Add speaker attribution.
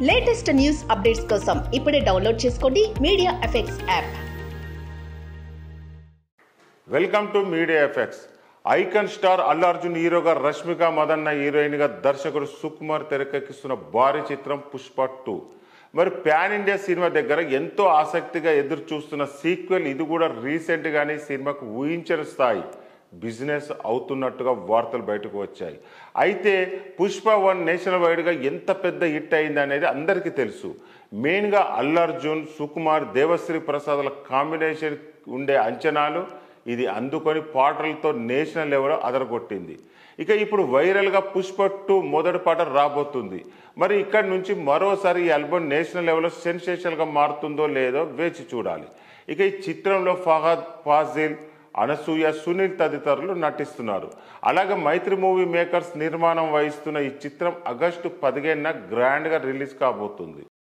Speaker 1: latest news updates కోసం ఇప్పుడే download చేసుకోండి media effects app
Speaker 2: welcome to media effects icon star Allu Arjun హీరోగా Rashmika Madanna heroine గా దర్శకుడు సుకుమార్ తెరకెక్కిస్తున్న భారీ చిత్రం పుష్ప టూ మరి ప్యాన్ ఇండియా సినిమా దగ్గర ఎంతో ఆసక్తిగా ఎదురు చూస్తున్న సీక్వెల్ ఇది కూడా రీసెంట్ గానే సినిమాకు ఊహించని స్థాయి బిజినెస్ అవుతున్నట్టుగా వార్తలు బయటకు వచ్చాయి అయితే పుష్ప వన్ నేషనల్ వైడ్గా ఎంత పెద్ద హిట్ అయింది అనేది అందరికీ తెలుసు మెయిన్గా అల్లు అర్జున్ సుకుమార్ దేవశ్రీ ప్రసాద్ల కాంబినేషన్ ఉండే అంచనాలు ఇది అందుకొని పాటలతో నేషనల్ లెవెల్ అదరగొట్టింది ఇక ఇప్పుడు వైరల్గా పుష్ప టూ మొదటి పాట రాబోతుంది మరి ఇక్కడి నుంచి మరోసారి ఈ ఆల్బమ్ నేషనల్ లెవెల్లో సెన్సేషన్గా మారుతుందో లేదో వేచి చూడాలి ఇక ఈ చిత్రంలో ఫహద్ ఫాజిల్ అనసూయ సునీల్ తదితరులు నటిస్తున్నారు అలాగే మైత్రి మూవీ మేకర్స్ నిర్మాణం వహిస్తున్న ఈ చిత్రం ఆగస్టు పదిహేనున గ్రాండ్గా రిలీజ్ కాబోతుంది